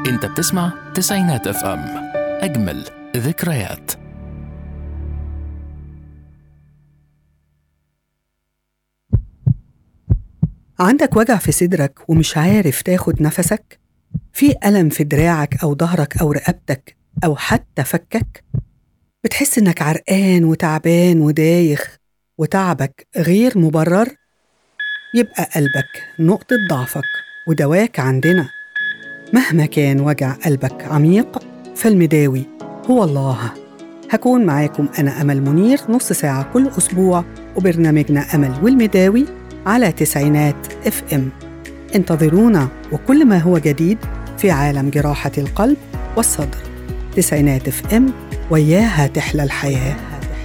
انت بتسمع تسعينات اف ام اجمل ذكريات عندك وجع في صدرك ومش عارف تاخد نفسك؟ في ألم في دراعك أو ظهرك أو رقبتك أو حتى فكك؟ بتحس إنك عرقان وتعبان ودايخ وتعبك غير مبرر؟ يبقى قلبك نقطة ضعفك ودواك عندنا مهما كان وجع قلبك عميق فالمداوي هو الله هكون معاكم أنا أمل منير نص ساعة كل أسبوع وبرنامجنا أمل والمداوي على تسعينات اف ام انتظرونا وكل ما هو جديد في عالم جراحة القلب والصدر تسعينات اف ام وياها تحلى الحياة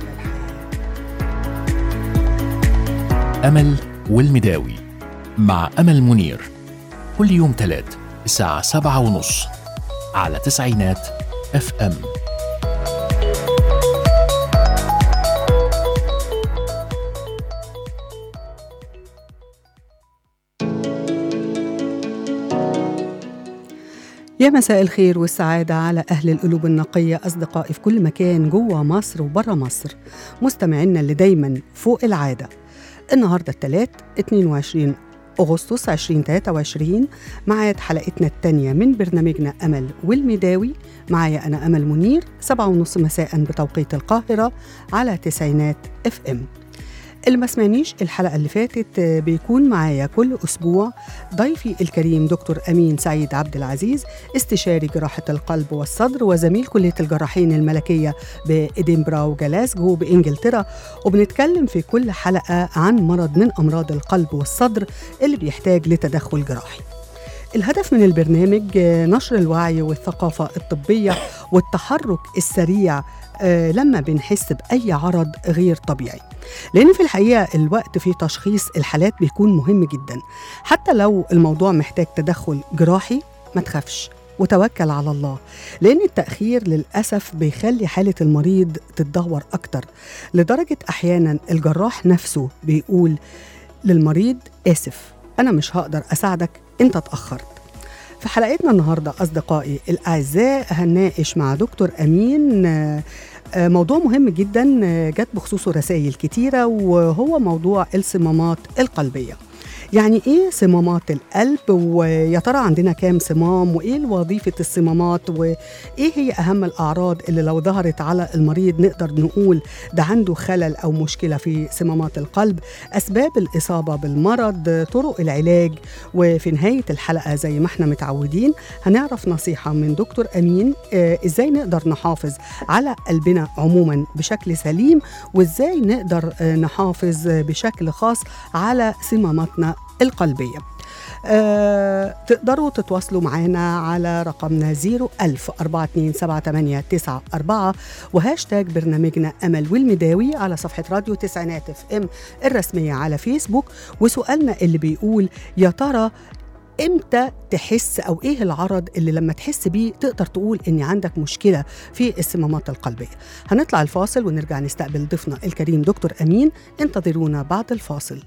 أمل والمداوي مع أمل منير كل يوم تلات الساعة سبعة ونص على تسعينات اف ام يا مساء الخير والسعادة على أهل القلوب النقية أصدقائي في كل مكان جوه مصر وبره مصر مستمعينا اللي دايما فوق العادة النهاردة الثلاث 22 أغسطس 2023 معايا حلقتنا الثانية من برنامجنا أمل والمداوي معايا أنا أمل منير سبعة ونص مساء بتوقيت القاهرة على تسعينات اف ام اللي ما سمعنيش الحلقة اللي فاتت بيكون معايا كل أسبوع ضيفي الكريم دكتور أمين سعيد عبد العزيز استشاري جراحة القلب والصدر وزميل كلية الجراحين الملكية بإدنبرا وجلاسجو بإنجلترا وبنتكلم في كل حلقة عن مرض من أمراض القلب والصدر اللي بيحتاج لتدخل جراحي الهدف من البرنامج نشر الوعي والثقافة الطبية والتحرك السريع لما بنحس بأي عرض غير طبيعي لأن في الحقيقة الوقت في تشخيص الحالات بيكون مهم جدا حتى لو الموضوع محتاج تدخل جراحي ما تخافش وتوكل على الله لأن التأخير للأسف بيخلي حالة المريض تتدهور أكتر لدرجة أحيانا الجراح نفسه بيقول للمريض آسف أنا مش هقدر أساعدك أنت اتأخرت في حلقتنا النهارده اصدقائي الاعزاء هنناقش مع دكتور امين موضوع مهم جدا جت بخصوصه رسائل كتيره وهو موضوع الصمامات القلبيه يعني ايه صمامات القلب ويا ترى عندنا كام صمام وايه وظيفه الصمامات وايه هي اهم الاعراض اللي لو ظهرت على المريض نقدر نقول ده عنده خلل او مشكله في صمامات القلب اسباب الاصابه بالمرض طرق العلاج وفي نهايه الحلقه زي ما احنا متعودين هنعرف نصيحه من دكتور امين آه ازاي نقدر نحافظ على قلبنا عموما بشكل سليم وازاي نقدر آه نحافظ بشكل خاص على صماماتنا القلبية أه تقدروا تتواصلوا معنا على رقمنا 01000 427 وهاشتاج برنامجنا أمل والمداوي على صفحة راديو تسعينات اف ام الرسمية على فيسبوك وسؤالنا اللي بيقول يا ترى امتى تحس او ايه العرض اللي لما تحس بيه تقدر تقول ان عندك مشكله في الصمامات القلبيه هنطلع الفاصل ونرجع نستقبل ضيفنا الكريم دكتور امين انتظرونا بعد الفاصل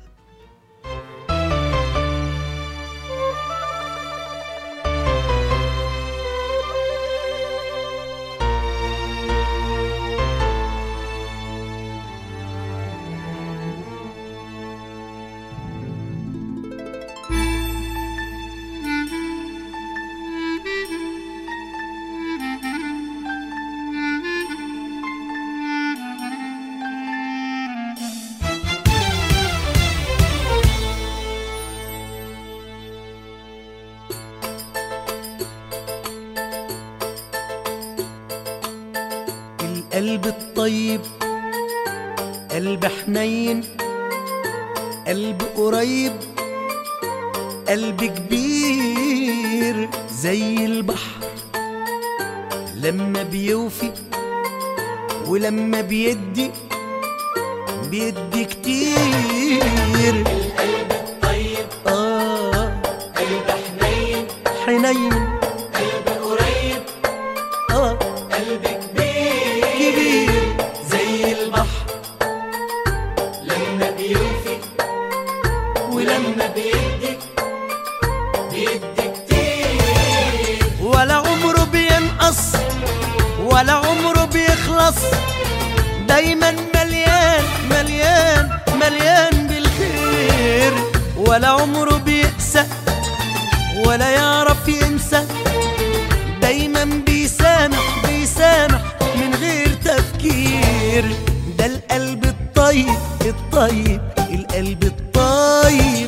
القلب الطيب قلب حنين قلب قريب قلب كبير زي البحر لما بيوفي ولما بيدي بيدي كتير القلب الطيب آه قلب حنين حنين قلب قريب آه قلب كبير كبير زي البحر لما بيوفي ولما بيدي بيدي كتير ولا دايما مليان مليان مليان بالخير ولا عمره بيقسى ولا يعرف ينسى دايما بيسامح بيسامح من غير تفكير ده القلب الطيب الطيب القلب الطيب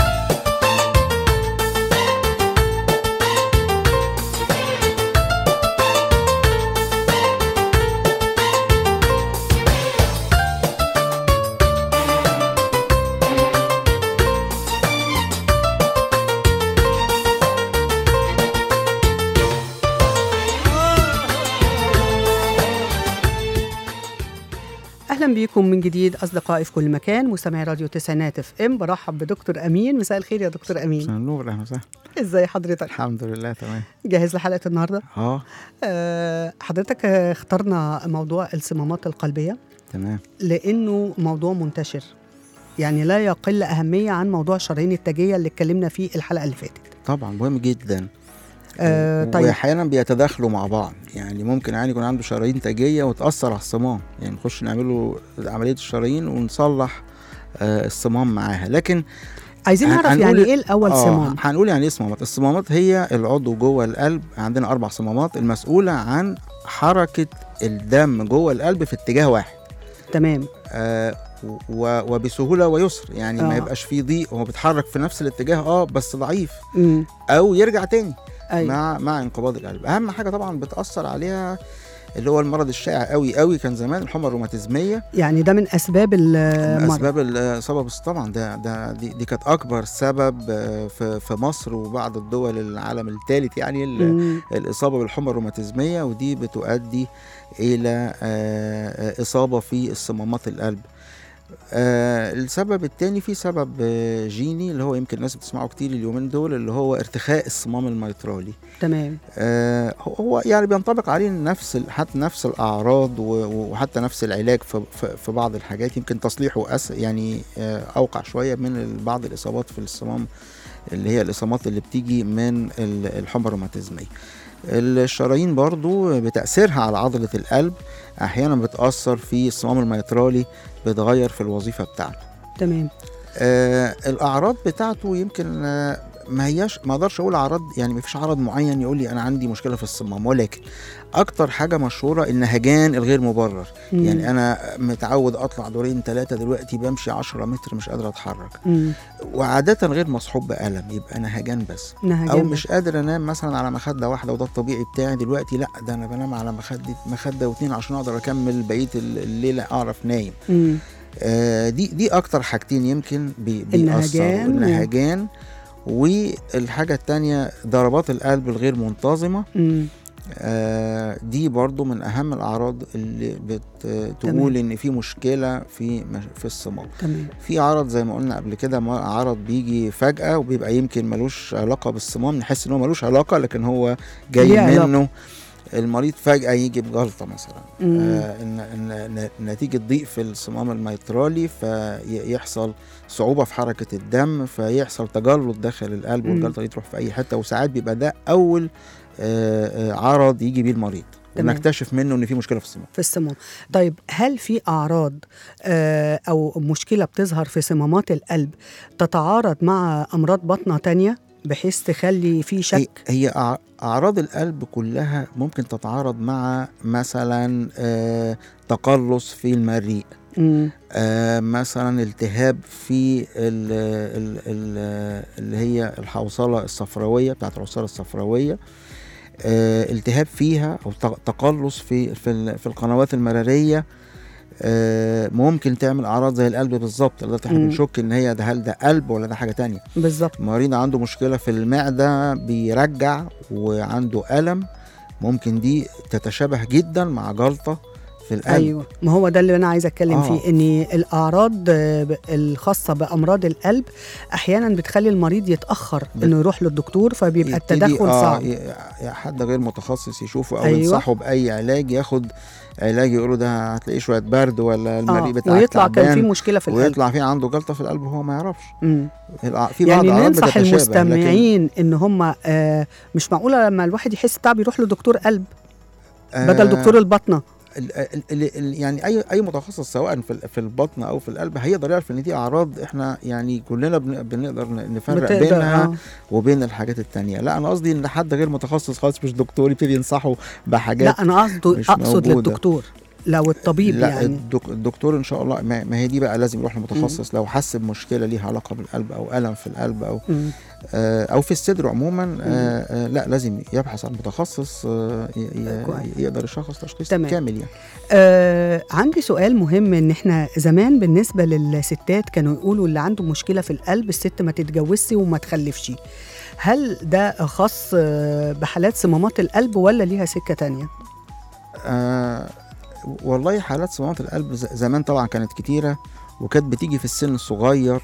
اهلا بيكم من جديد اصدقائي في كل مكان مستمعي راديو تسعينات اف ام برحب بدكتور امين مساء الخير يا دكتور امين مساء النور اهلا وسهلا ازاي حضرتك الحمد لله تمام جاهز لحلقه النهارده اه أه حضرتك آه، اخترنا موضوع الصمامات القلبيه تمام لانه موضوع منتشر يعني لا يقل اهميه عن موضوع الشرايين التاجيه اللي اتكلمنا فيه الحلقه اللي فاتت طبعا مهم جدا أه طيب واحيانا بيتداخلوا مع بعض يعني ممكن يعني يكون عنده شرايين تاجيه وتاثر على الصمام يعني نخش نعمل له عمليه الشرايين ونصلح آه الصمام معاها لكن عايزين هن- نعرف هنقول- يعني ايه الاول آه صمام هنقول يعني ايه صمامات الصمامات هي العضو جوه القلب عندنا اربع صمامات المسؤوله عن حركه الدم جوه القلب في اتجاه واحد تمام آه و- وبسهوله ويسر يعني آه. ما يبقاش فيه ضيق هو بيتحرك في نفس الاتجاه اه بس ضعيف امم او يرجع تاني ايوه مع مع انقباض القلب اهم حاجه طبعا بتاثر عليها اللي هو المرض الشائع قوي قوي كان زمان الحمى الروماتيزميه يعني ده من اسباب من المرض اسباب الاصابه بس طبعا ده ده دي, دي كانت اكبر سبب آه، في في مصر وبعض الدول العالم الثالث يعني ال- مم. الاصابه بالحمى الروماتيزميه ودي بتؤدي الى آه، آه، اصابه في الصمامات القلب آه السبب الثاني في سبب آه جيني اللي هو يمكن الناس بتسمعه كتير اليومين دول اللي هو ارتخاء الصمام الميترالي تمام آه هو- هو يعني بينطبق عليه نفس ال- حتى نفس الاعراض و- وحتى نفس العلاج في, في, في بعض الحاجات يمكن تصليحه أس يعني آه اوقع شويه من ال- بعض الاصابات في الصمام اللي هي الاصابات اللي بتيجي من ال- الحمى الروماتيزميه الشرايين برضو بتأثيرها على عضلة القلب أحيانا بتأثر في الصمام الميترالي بتغير في الوظيفة بتاعته تمام آه الأعراض بتاعته يمكن آه ما هياش ما اقدرش اقول اعراض يعني ما فيش عرض معين يقول لي انا عندي مشكله في الصمام ولكن اكتر حاجه مشهوره النهجان الغير مبرر مم. يعني انا متعود اطلع دورين ثلاثه دلوقتي بمشي 10 متر مش قادر اتحرك مم. وعاده غير مصحوب بالم يبقى نهجان بس نهجان او بس. مش قادر انام مثلا على مخده واحده وده الطبيعي بتاعي دلوقتي لا ده انا بنام على مخده مخده واتنين عشان اقدر اكمل بقيه الليله اعرف نايم مم. آه دي دي اكتر حاجتين يمكن بي بيأثروا النهجان و- النهجان والحاجة التانية ضربات القلب الغير منتظمة مم. آه دي برضو من أهم الأعراض اللي بتقول إن في مشكلة في مش- في الصمام تمام في عرض زي ما قلنا قبل كده ما- عرض بيجي فجأة وبيبقى يمكن ملوش علاقة بالصمام نحس إن هو ملوش علاقة لكن هو جاي ليه علاقة. منه المريض فجأة يجي بجلطة مثلا مم. آه إن إن ن- نتيجة ضيق في الصمام الميترالي فيحصل صعوبة في حركة الدم فيحصل تجلط داخل القلب مم. والجلطة دي تروح في أي حتة وساعات بيبقى ده أول آه آه عرض يجي بيه المريض تمام. ونكتشف منه إن في مشكلة في الصمام في الصمام طيب هل في اعراض آه او مشكله بتظهر في صمامات القلب تتعارض مع امراض بطنه تانية بحيث تخلي في هي, شك هي أع- أعراض القلب كلها ممكن تتعارض مع مثلا آه تقلص في المريء مم. آه مثلا التهاب في ال ال ال اللي هي الحوصلة الصفراوية بتاعت الحوصلة الصفراوية آه التهاب فيها أو تق- تقلص في في, ال- في القنوات المرارية آه ممكن تعمل أعراض زي القلب بالظبط لدرجة احنا مم. بنشك إن هي ده هل ده قلب ولا ده حاجة تانية بالظبط مريض عنده مشكلة في المعدة بيرجع وعنده ألم ممكن دي تتشابه جدا مع جلطة في القلب ايوه ما هو ده اللي انا عايزه اتكلم آه. فيه ان الاعراض آه، ب- الخاصه بامراض القلب احيانا بتخلي المريض يتاخر بت- انه يروح للدكتور فبيبقى يبتدي- التدخل آه صعب ي- ي- حد غير متخصص يشوفه او أيوة. أيوة. ينصحه باي علاج ياخد علاج يقولوا ده هتلاقيه شويه برد ولا المريء آه. بتاعك ويطلع كان في تعبان مشكله في القلب ويطلع في عنده جلطه في القلب وهو ما يعرفش مم. الع- في بعض يعني الأعراض ننصح بتتشابه، لكن المستمعين ان هم آه مش معقوله لما الواحد يحس بتعب يروح لدكتور قلب آه، بدل دكتور البطنه ال ال ال ال يعني اي اي متخصص سواء في ال- في البطن او في القلب هيقدر يعرف ان دي اعراض احنا يعني كلنا بن- بنقدر ن- نفرق بتقدر بينها آه. وبين الحاجات التانية لا انا قصدي ان حد غير متخصص خالص مش دكتور يبتدي ينصحه بحاجات لا انا قصده مش اقصد موجودة. للدكتور لو الطبيب لا يعني الدك الدكتور ان شاء الله ما, ما هي دي بقى لازم يروح لمتخصص لو حس بمشكله ليها علاقه بالقلب او الم في القلب او مم. آه، او في الصدر عموما آه، آه، لا لازم يبحث عن متخصص آه، ي- ي- كويس. يقدر يشخص تشخيص تمام. كامل يعني آه عندي سؤال مهم ان احنا زمان بالنسبه للستات كانوا يقولوا اللي عنده مشكله في القلب الست ما تتجوزش وما تخلفش هل ده خاص آه، بحالات صمامات القلب ولا ليها سكه تانية آه والله حالات صمامات القلب ز- زمان طبعا كانت كتيرة وكانت بتيجي في السن الصغير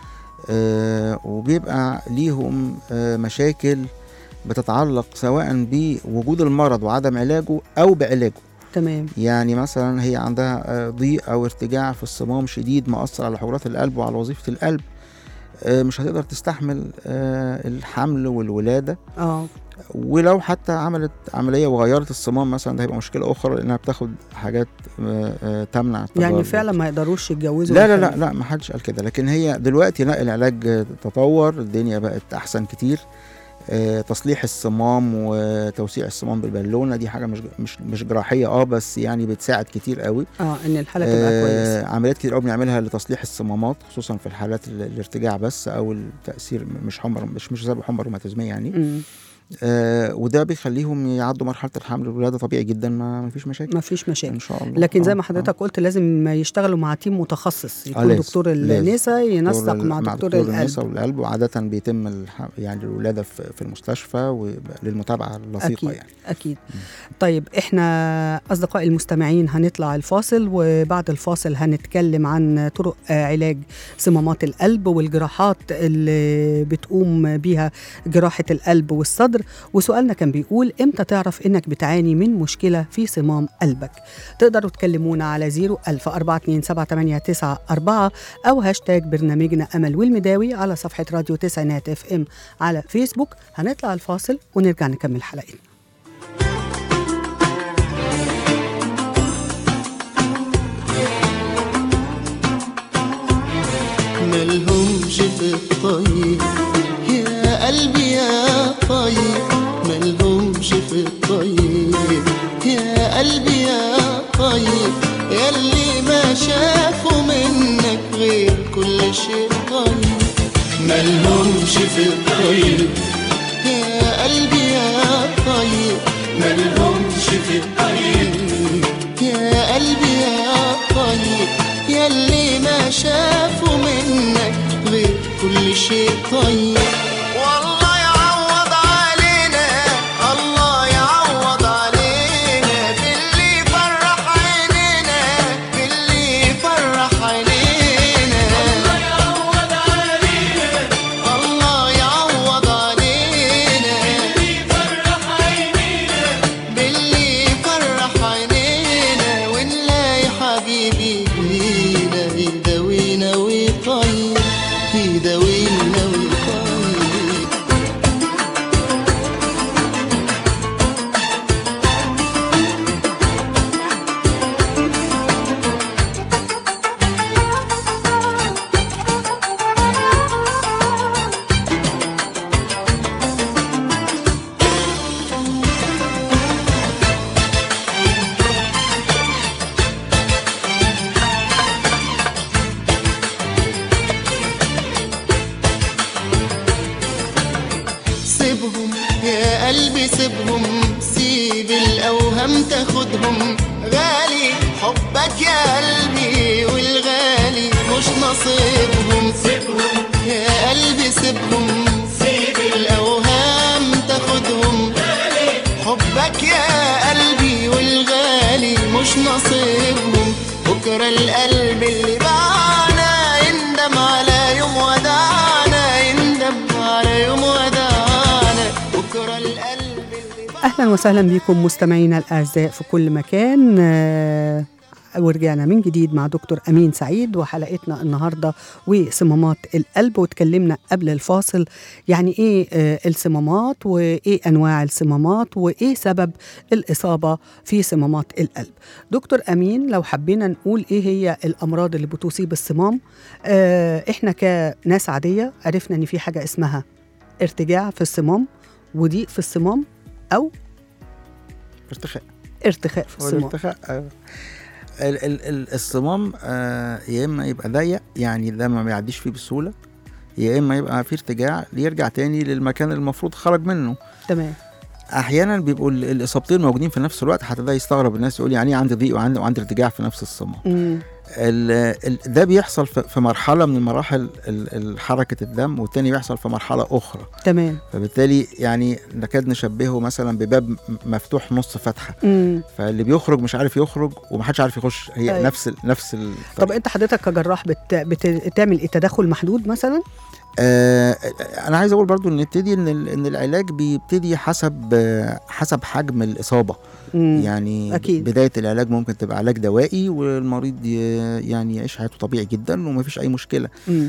آه وبيبقى ليهم آه مشاكل بتتعلق سواء بوجود المرض وعدم علاجه أو بعلاجه تمام يعني مثلا هي عندها آه، ضيق أو ارتجاع في الصمام شديد مأثر على حجرات القلب وعلى وظيفة القلب آه، مش هتقدر تستحمل آه، الحمل والولادة اه ولو حتى عملت عمليه وغيرت الصمام مثلا ده هيبقى مشكله اخرى لانها بتاخد حاجات آه، آه، تمنع يعني التجلط. فعلا ما يقدروش يتجوزوا لا لا لا ويخلفوا. لا ما حدش قال كده لكن هي دلوقتي لا العلاج آه، تطور الدنيا بقت احسن كتير آه، تصليح الصمام وتوسيع الصمام بالبالونه دي حاجه مش مش مش جراحيه اه بس يعني بتساعد كتير قوي اه ان الحاله تبقى كويسه آه عمليات كتير قوي بنعملها لتصليح الصمامات خصوصا في الحالات ال- الارتجاع بس او التاثير مش حمر مش مش بسبب حمى روماتيزميه يعني مم. آه وده بيخليهم يعدوا مرحله الحمل والولاده طبيعي جدا ما ما فيش مشاكل ما فيش مشاكل ان شاء الله لكن زي آه، ما حضرتك قلت لازم يشتغلوا مع تيم متخصص يكون لازم، دكتور لازم. النساء آه. ينسق ال- مع دكتور النساء القلب والقلب وعاده بيتم الح... يعني الولاده في, في المستشفى وللمتابعه اللصيقه أكيد. يعني أكيد طيب إحنا أصدقائي المستمعين هنطلع الفاصل وبعد الفاصل هنتكلم عن طرق آه، علاج صمامات القلب والجراحات اللي بتقوم بيها جراحة القلب والصدر وسؤالنا كان بيقول إمتى تعرف إنك بتعاني من مشكلة في صمام قلبك تقدروا تكلمونا على 01000 427 أو هاشتاج برنامجنا أمل والمداوي على صفحة راديو تسعينات اف ام على فيسبوك هنطلع الفاصل ونرجع نكمل حلقتنا ملهمش في الطيب يا قلبي يا طيب ملهمش في الطيب يا قلبي يا طيب ياللي ما شافوا منك غير كل شيء طيب ملهمش في الطيب يا قلبي يا طيب ملهمش في الطيب يا قلبي يا طيب ياللي ما شافوا منك غير كل شيء طيب والله يعوض علينا الله يعوض علينا باللي فرح عينينا باللي فرح عينينا الله يعوض علينا الله يعوض علينا باللي فرح عينينا ونلاقي حبيبي لينا يداوينا ويطيب يداوينا ويطيب سيبهم يا قلبي سيبهم سيب الأوهام تاخدهم غالي حبك يا قلبي والغالي مش نصيبهم سيبهم يا قلبي سيبهم سيب الأوهام تاخدهم حبك يا قلبي والغالي مش نصيبهم بكرة القلب اللي باعنا يندم على يوم وداعنا يندم على يوم وداعنا بكرة القلب اللي اهلا وسهلا بكم مستمعينا الاعزاء في كل مكان آه، ورجعنا من جديد مع دكتور أمين سعيد وحلقتنا النهاردة وصمامات القلب واتكلمنا قبل الفاصل يعني إيه آه، الصمامات وإيه أنواع الصمامات وإيه سبب الإصابة في صمامات القلب دكتور أمين لو حبينا نقول إيه هي الأمراض اللي بتصيب الصمام آه، إحنا كناس عادية عرفنا إن في حاجة اسمها ارتجاع في الصمام وضيق في الصمام أو ارتخاء ارتخاء في هو الصمام الارتخاء آه. ال- ال- ال- الصمام آه، يا اما يبقى ضيق يعني ده ما بيعديش فيه بسهوله يا اما يبقى فيه ارتجاع يرجع تاني للمكان اللي المفروض خرج منه تمام احيانا بيبقوا ال- الاصابتين موجودين في نفس الوقت حتى ده يستغرب الناس يقول يعني إيه عندي ضيق وعندي وعندي ارتجاع في نفس الصمام مم. ال- ال- ده بيحصل في في مرحله من مراحل ال- ال- حركه الدم والتاني بيحصل في مرحله اخرى تمام فبالتالي يعني نكاد نشبهه مثلا بباب م- مفتوح نص فتحه مم. فاللي بيخرج مش عارف يخرج ومحدش عارف يخش هي أيوة. نفس ال نفس ال طب انت حضرتك كجراح بت... بت... بتعمل ايه تدخل محدود مثلا آه انا عايز اقول برضو ان نبتدي ان ال- ان العلاج بيبتدي حسب آه، حسب حجم الاصابه مم. يعني أكيد. بدايه العلاج ممكن تبقى علاج دوائي والمريض ي- يعني يعيش حياته طبيعي جدا ومفيش اي مشكله مم.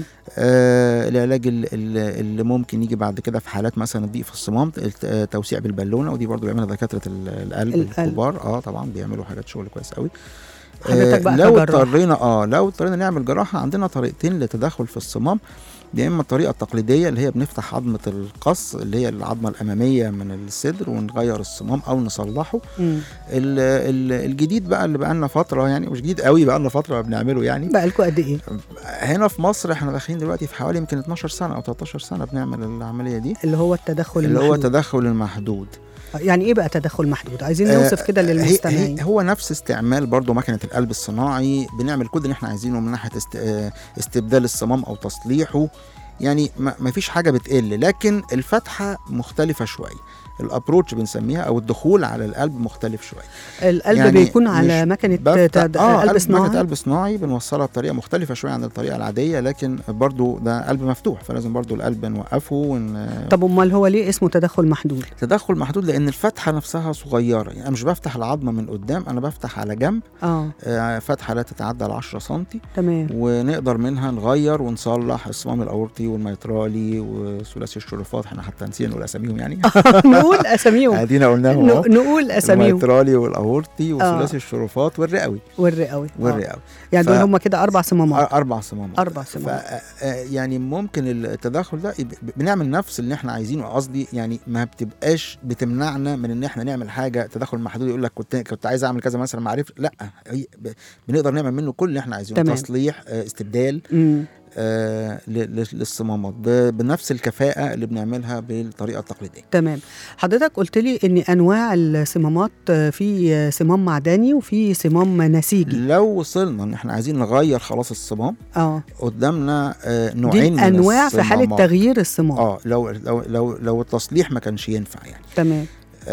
آه العلاج ال- ال- اللي ممكن يجي بعد كده في حالات مثلا الضيق في الصمام الت- آه، توسيع بالبالونه ودي برضو بيعملها دكاتره ال- القلب القلب. الكبار اه طبعا بيعملوا حاجات شغل كويس قوي حضرتك بقى لو كجراح. اضطرينا اه لو اضطرينا نعمل جراحه عندنا طريقتين للتدخل في الصمام يا اما الطريقه التقليديه اللي هي بنفتح عظمه القص اللي هي العظمه الاماميه من الصدر ونغير الصمام او نصلحه مم. ال- ال- الجديد بقى اللي بقى لنا فتره يعني مش جديد قوي بقى لنا فتره بنعمله يعني بقى لكم قد ايه هنا في مصر احنا داخلين دلوقتي في حوالي يمكن 12 سنه او 13 سنه بنعمل العمليه دي اللي هو التدخل اللي هو المحدود التدخل المحدود يعني ايه بقى تدخل محدود عايزين آه، نوصف كده هي- للمستمعين هي هو نفس استعمال برضو مكنه القلب الصناعي بنعمل كل اللي احنا عايزينه من ناحيه است... آه، استبدال الصمام او تصليحه يعني ما ما فيش حاجه بتقل لكن الفتحه مختلفه شويه الابروتش بنسميها او الدخول على القلب مختلف شويه القلب يعني بيكون على مش مكنه بفتح- تد... اه قلب قلب صناعي مكنه قلب صناعي بنوصلها بطريقه مختلفه شويه عن الطريقه العاديه لكن برضو ده قلب مفتوح فلازم برضو القلب نوقفه ون... طب امال هو ليه اسمه تدخل محدود تدخل محدود لان الفتحه نفسها صغيره يعني أنا مش بفتح العظمه من قدام انا بفتح على جنب اه آه، فتحه لا تتعدى ال 10 سم تمام ونقدر منها نغير ونصلح الصمام الاورطي والميترالي وثلاثي الشرفات احنا حتى نسينا نقول اساميهم يعني نقول اساميهم ادينا قلناهم اهو ن- نقول اساميهم الميترالي والاورطي وثلاثي الشرفات والرئوي والرئوي آه. والرئوي يعني دول ف- هم كده اربع صمامات أر- اربع صمامات أربع صمامات. ف آه، يعني ممكن التدخل ده يب- بنعمل نفس اللي احنا عايزينه قصدي يعني ما بتبقاش بتمنعنا من ان احنا نعمل حاجه تدخل محدود يقول لك كنت كنت عايز اعمل كذا مثلا ما عرفت لا هي ب- بنقدر نعمل منه كل اللي احنا عايزينه تمام. تصليح آه، استبدال مم. آه، ل- ل- للصمامات ب- بنفس الكفاءه اللي بنعملها بالطريقه التقليديه تمام حضرتك قلت لي ان انواع الصمامات آه، في آه، صمام معدني وفي صمام نسيجي لو وصلنا ان احنا عايزين نغير خلاص الصمام اه قدامنا آه، دي نوعين من الانواع في حاله الصمامات. تغيير الصمام اه لو لو لو لو التصليح ما كانش ينفع يعني تمام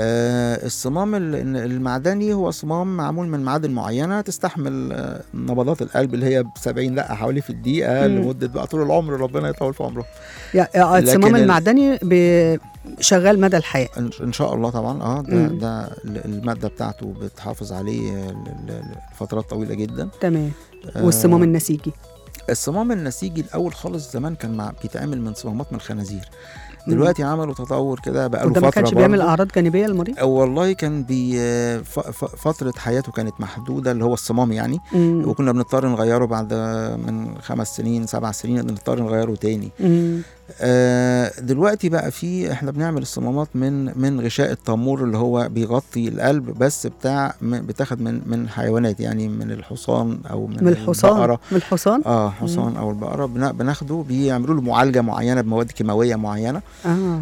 آه الصمام ال- المعدني هو صمام معمول من معادن معينه تستحمل آه نبضات القلب اللي هي ب 70 دقه حوالي في الدقيقه مم. لمده بقى طول العمر ربنا يطول في عمره يعني آه، لكن الصمام ال- المعدني ب- شغال مدى الحياه ان إن شاء الله طبعا اه ده, مم. ده ال- الماده بتاعته بتحافظ عليه آه، ل- ل- لفترات طويله جدا تمام آه، والصمام النسيجي الصمام النسيجي الاول خالص زمان كان مع بيتعمل من صمامات من الخنازير دلوقتي عملوا تطور كده بقى له وده فتره ما كانش بيعمل برضه. اعراض جانبيه للمريض أو والله كان بي ف- ف- فترة حياته كانت محدودة اللي هو الصمام يعني مم. وكنا بنضطر نغيره بعد من خمس سنين سبع سنين بنضطر نغيره تاني مم. آه دلوقتي بقى في احنا بنعمل الصمامات من من غشاء التمور اللي هو بيغطي القلب بس بتاع م- بتاخد من من حيوانات يعني من الحصان او من, من الحصان البقرة من الحصان اه حصان او البقرة بن- بناخده بيعملوا له معالجة معينة بمواد كيماوية معينة اه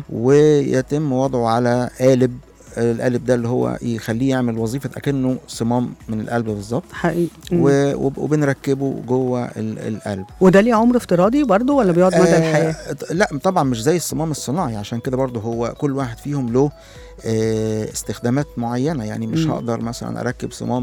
ويتم وضعه على قالب القالب ده اللي هو يخليه يعمل وظيفة أكنه صمام من القلب بالظبط حقيقي مم. و- وب- وبنركبه جوه ال- القلب وده ليه عمر افتراضي برضو ولا بيقعد مدى الحياه آه لا طبعا مش زي الصمام الصناعي عشان كده برضه هو كل واحد فيهم له آه استخدامات معينة يعني مش مم. هقدر مثلا أركب صمام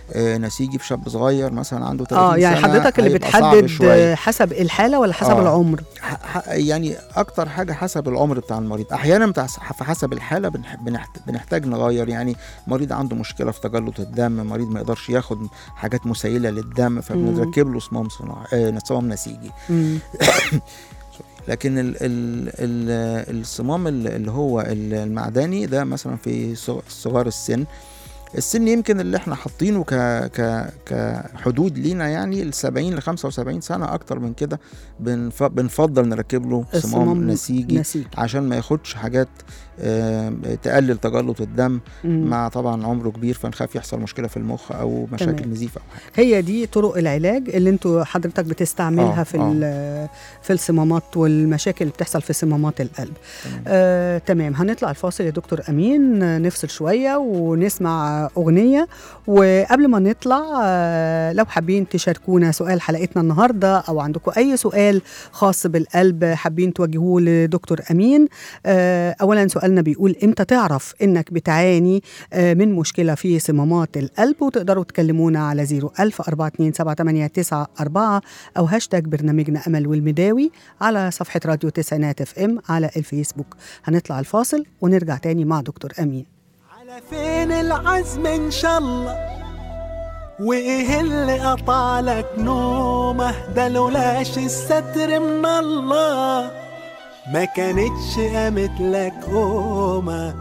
آه، نسيجي في شاب صغير مثلا عنده 30 اه يعني سنة حضرتك اللي هيبقى صعب بتحدد شوية. حسب الحاله ولا حسب آه. العمر ح- ح- يعني اكتر حاجه حسب العمر بتاع المريض احيانا بتاع في حسب الحاله بنح- بنحت- بنحتاج نغير يعني مريض عنده مشكله في تجلط الدم مريض ما يقدرش ياخد حاجات مسيله للدم فبنركب له صمام صناعي آه صمام نسيجي مم. لكن ال ال ال الصمام ال- اللي هو ال- المعدني ده مثلا في صغ- صغار السن السن يمكن اللي احنا حاطينه ك ك كحدود لينا يعني ال 70 ل 75 سنه اكتر من كده بنف بنفضل نركب له الصمام صمام نسيجي نسيجي عشان ما ياخدش حاجات آه، تقلل تجلط الدم مم. مع طبعا عمره كبير فنخاف يحصل مشكله في المخ او مشاكل تمام. نزيف او حاجه هي دي طرق العلاج اللي انتوا حضرتك بتستعملها آه، في آه. ال- في الصمامات والمشاكل اللي بتحصل في صمامات القلب تمام. آه، تمام هنطلع الفاصل يا دكتور امين آه، نفصل شويه ونسمع اغنيه وقبل ما نطلع آه، لو حابين تشاركونا سؤال حلقتنا النهارده او عندكم اي سؤال خاص بالقلب حابين توجهوه لدكتور امين آه، اولا سؤالنا بيقول امتى تعرف انك بتعاني آه، من مشكله في صمامات القلب وتقدروا تكلمونا على 01000 427 او هاشتاج برنامجنا امل والمداوي على صفحه راديو تسعينات اف ام على الفيسبوك هنطلع الفاصل ونرجع تاني مع دكتور امين على فين العزم ان شاء الله وايه اللي قطع لك نومه ده لولاش الستر من الله ما كانتش قامت لك قومه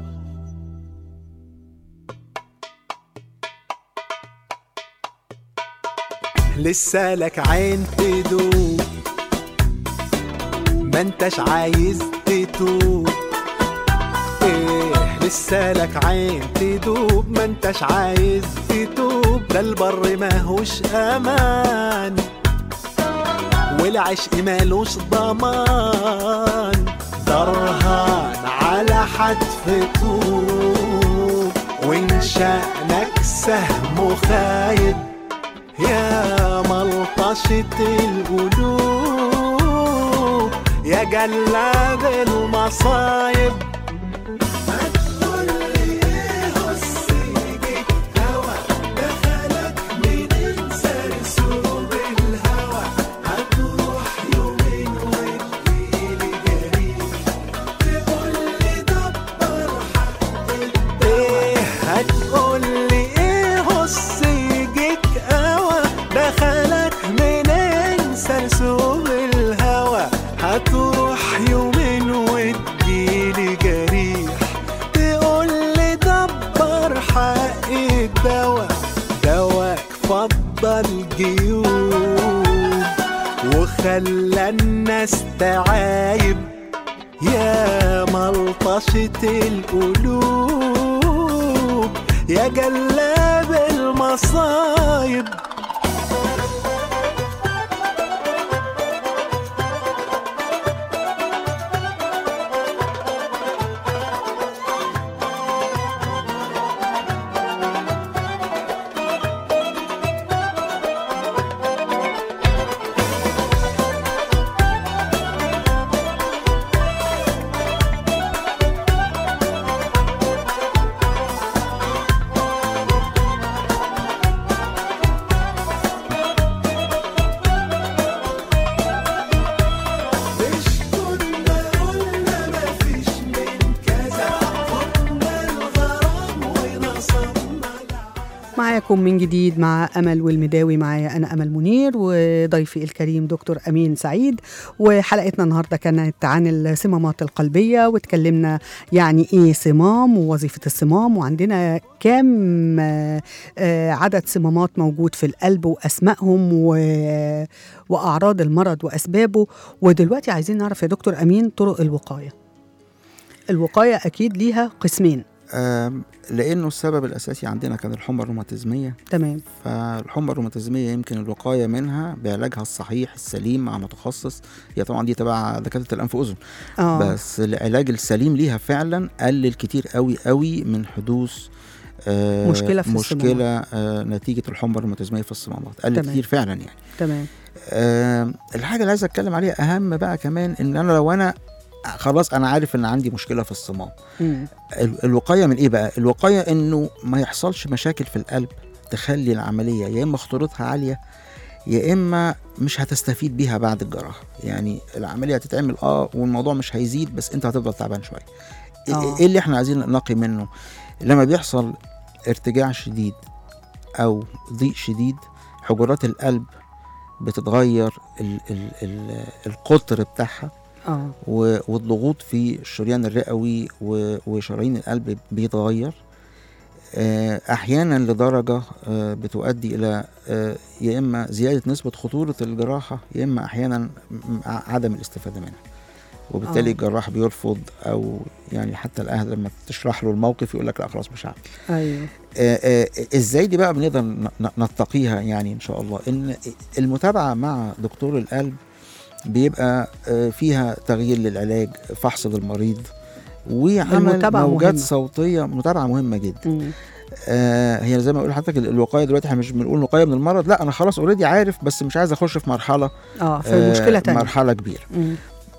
لسه لك عين تدوب ما انتش عايز تتوب ايه لسه لك عين تدوب ما انتش عايز تتوب ده البر ماهوش امان والعشق مالوش ضمان درهان على حتف طوب وان شأنك سهم خايب يا ملطشة القلوب يا جلاد المصايب ايه هتقولي ايه هص يجيك قوى دخلك منين سرسوب الهوى هتروح يومين وتجيلي جريح تقولي دبر حق الدوا دواك فضل جيوب وخلى الناس تعايب يا ملطشة القلوب يا جلاب المصايب معاكم من جديد مع امل والمداوي معايا انا امل منير وضيفي الكريم دكتور امين سعيد وحلقتنا النهارده كانت عن الصمامات القلبيه واتكلمنا يعني ايه صمام ووظيفه الصمام وعندنا كام آه، آه، عدد صمامات موجود في القلب واسمائهم و- واعراض المرض واسبابه ودلوقتي عايزين نعرف يا دكتور امين طرق الوقايه الوقايه اكيد ليها قسمين آم، لانه السبب الاساسي عندنا كان الحمى الروماتيزميه تمام فالحمى الروماتيزميه يمكن الوقايه منها بعلاجها الصحيح السليم مع متخصص هي طبعا دي تبع دكاتره الانف واذن اه بس العلاج السليم ليها فعلا قلل كتير قوي قوي من حدوث آه مشكلة في مشكله آه نتيجه الحمى الروماتيزميه في الصمامات قلل تمام. كتير فعلا يعني تمام آه الحاجه اللي عايز اتكلم عليها اهم بقى كمان ان انا لو انا خلاص انا عارف ان عندي مشكله في الصمام مم. ال- الوقايه من ايه بقى الوقايه انه ما يحصلش مشاكل في القلب تخلي العمليه يا اما خطورتها عاليه يا اما مش هتستفيد بيها بعد الجراحه يعني العمليه هتتعمل اه والموضوع مش هيزيد بس انت هتفضل تعبان شويه إيه- آه. ايه اللي احنا عايزين نقي منه لما بيحصل ارتجاع شديد او ضيق شديد حجرات القلب بتتغير ال ال ال القطر بتاعها اه و- والضغوط في الشريان الرئوي و- وشرايين القلب بيتغير آه، احيانا لدرجه آه، بتؤدي الى آه، يا اما زياده نسبه خطوره الجراحه يا اما احيانا م- ع- عدم الاستفاده منها وبالتالي آه. الجراح بيرفض او يعني حتى الاهل لما تشرح له الموقف يقول لك لا خلاص مش هعمل ايوه آه، آه، ازاي دي بقى بنقدر ن- ن- نتقيها يعني ان شاء الله ان المتابعه مع دكتور القلب بيبقى آه، فيها تغيير للعلاج فحص للمريض وعمل المتابعة موجات مهمة. صوتيه متابعه مهمه جدا مم. آه هي زي ما بقول لحضرتك ال- الوقايه دلوقتي احنا مش بنقول وقايه من المرض لا انا خلاص اوريدي عارف بس مش عايز اخش في مرحله اه في مشكله تانية مرحله كبيره مم.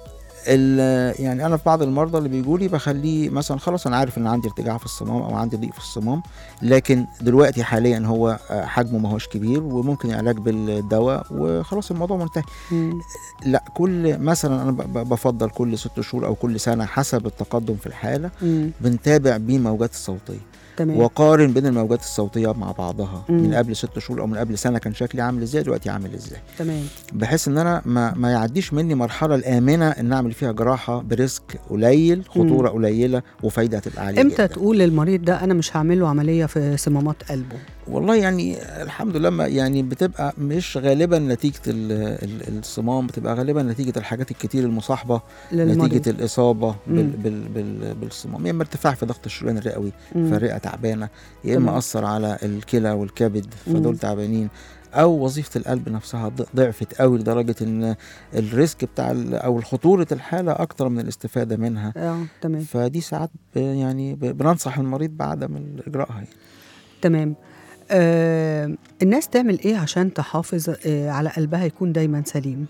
ال- يعني انا في بعض المرضى اللي بيجوا لي بخليه مثلا خلاص انا عارف ان عندي ارتجاع في الصمام او عندي ضيق في الصمام لكن دلوقتي حاليا هو آه، حجمه ما هوش كبير وممكن علاج بالدواء وخلاص الموضوع منتهي مم. لا كل مثلا انا ب- ب- بفضل كل ست شهور او كل سنه حسب التقدم في الحاله مم. بنتابع بيه الموجات الصوتيه تمام وقارن بين الموجات الصوتيه مع بعضها مم. من قبل ست شهور او من قبل سنه كان شكلي عامل ازاي دلوقتي عامل ازاي تمام بحيث ان انا ما, ما يعديش مني مرحله الامنه ان اعمل فيها جراحه بريسك قليل خطوره قليله وفايده هتبقى عاليه امتى جدا. تقول للمريض ده انا مش هعمل له عمليه في صمامات قلبه والله يعني الحمد لله ما يعني بتبقى مش غالبا نتيجه ال- ال- الصمام بتبقى غالبا نتيجه الحاجات الكتير المصاحبه للمريض نتيجه الاصابه بال مم. بال بال بالصمام يا اما ارتفاع في ضغط الشريان الرئوي مم. فالرئه تعبانه يا تمام. اما اثر على الكلى والكبد مم. فدول تعبانين او وظيفه القلب نفسها ض- ضعفت قوي لدرجه ان الريسك بتاع ال- او خطوره الحاله اكتر من الاستفاده منها اه تمام فدي ساعات ب- يعني ب- بننصح المريض بعدم اجراءها يعني. تمام آه الناس تعمل ايه عشان تحافظ آه على قلبها يكون دايما سليم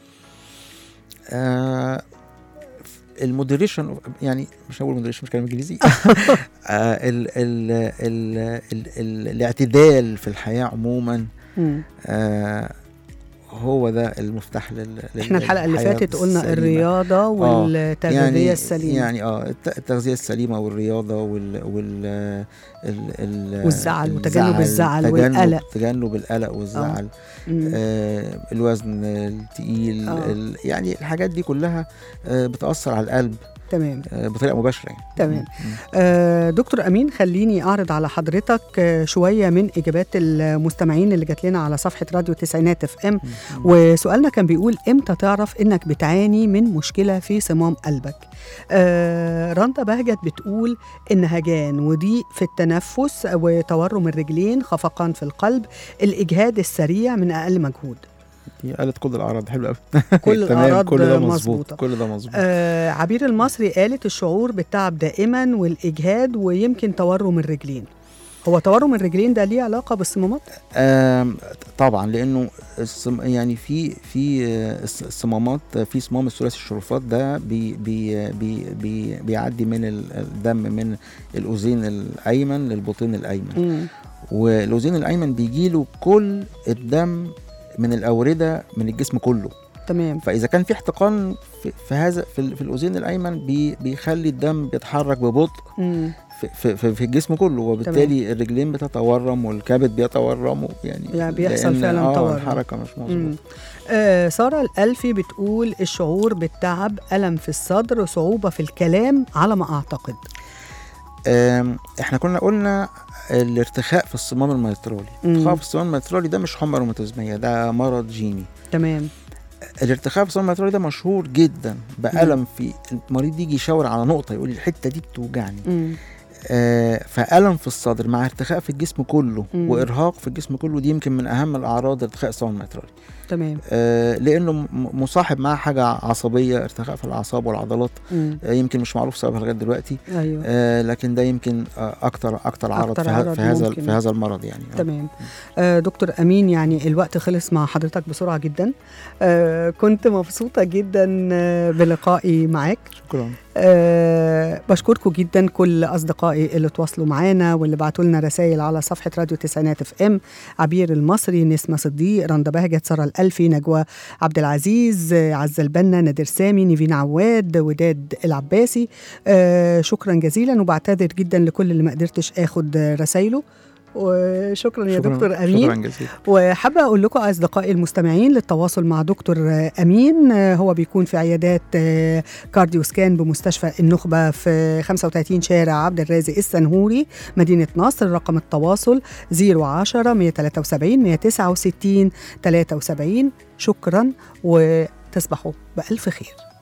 آه المودريشن يعني مش هقول مودريشن مش كلام انجليزي آه ال ال ال ال ال الاعتدال في الحياه عموما مم. آه هو ده المفتاح لل لل- احنا الحلقه اللي للحياة فاتت قلنا السليمة. الرياضه والتغذيه يعني السليمه يعني اه الت- التغذيه السليمه والرياضه وال وال ال ال والزعل وتجنب الزعل تجنب والقلق. تجنب القلق والزعل مم. آه الوزن التقيل آه. ال يعني الحاجات دي كلها آه بتاثر على القلب تمام آه بطريقه مباشره يعني تمام. مم. آه دكتور امين خليني اعرض على حضرتك آه شويه من اجابات المستمعين اللي جات لنا على صفحه راديو تسعينات اف ام وسؤالنا كان بيقول امتى تعرف انك بتعاني من مشكله في صمام قلبك آه رندا بهجت بتقول النهجان وضيق في التنفس وتورم الرجلين خفقان في القلب الاجهاد السريع من اقل مجهود هي قالت كل الاعراض حلوه قوي كل تمام الأعراض كل ده مظبوطة. مظبوط كل ده مظبوط آه عبير المصري قالت الشعور بالتعب دائما والاجهاد ويمكن تورم الرجلين هو تورم الرجلين ده ليه علاقه بالصمامات آم، طبعا لانه الصم يعني في في آه، الص- الصمامات في صمام الثلاثي الشرفات ده بي بي بي بي بيعدي من ال- الدم من الاذين الايمن للبطين الايمن مم. والاذين الايمن بيجيله كل الدم من الاورده من الجسم كله تمام فاذا كان في احتقان في, في هذا في, ال- في الاذين الايمن بي بيخلي الدم بيتحرك ببطء مم. في, في, في, في الجسم كله وبالتالي الرجلين بتتورم والكبد بيتورم يعني يعني بيحصل لأن- فعلاً آه تورم. الحركه مش مم. مظبوطه آه سارة الألفي بتقول الشعور بالتعب ألم في الصدر صعوبة في الكلام على ما أعتقد آم، احنا كنا قلنا الارتخاء في الصمام الميترالي مم. الارتخاء في الصمام الميترالي ده مش حمى روماتيزميه ده مرض جيني تمام الارتخاء في الصمام الميترالي ده مشهور جدا بألم في المريض يجي يشاور على نقطه يقول لي الحته دي بتوجعني مم. آه فألم في الصدر مع ارتخاء في الجسم كله مم. وإرهاق في الجسم كله دي يمكن من أهم الأعراض ارتخاء الصمام الميترالي تمام آه، لانه م- مصاحب معاه حاجه عصبيه ارتخاء في الاعصاب والعضلات مم. آه، يمكن مش معروف سببها لغايه دلوقتي ايوه آه، لكن ده يمكن آه، اكتر اكتر عرض أكتر في, ه- عرض في هذا ممكن. في هذا المرض يعني آه. تمام آه دكتور امين يعني الوقت خلص مع حضرتك بسرعه جدا آه كنت مبسوطه جدا آه بلقائي معاك شكرا أه بشكركم جدا كل اصدقائي اللي تواصلوا معانا واللي بعتوا لنا رسائل على صفحه راديو تسعينات اف ام عبير المصري نسمه صديق رندا بهجت ساره الالفي نجوى عبد العزيز آه، عزه البنا نادر سامي نيفين عواد وداد العباسي أه شكرا جزيلا وبعتذر جدا لكل اللي ما قدرتش اخد آه، رسايله وشكرا يا شكراً- دكتور امين شكرا جزيلا وحابة أقول لكم أصدقائي المستمعين للتواصل مع دكتور آه، أمين آه، هو بيكون في عيادات آه، كارديو سكان بمستشفى النخبة في 35 شارع عبد الرازق السنهوري مدينة نصر رقم التواصل 010 173 169 73 شكرا وتصبحوا بألف خير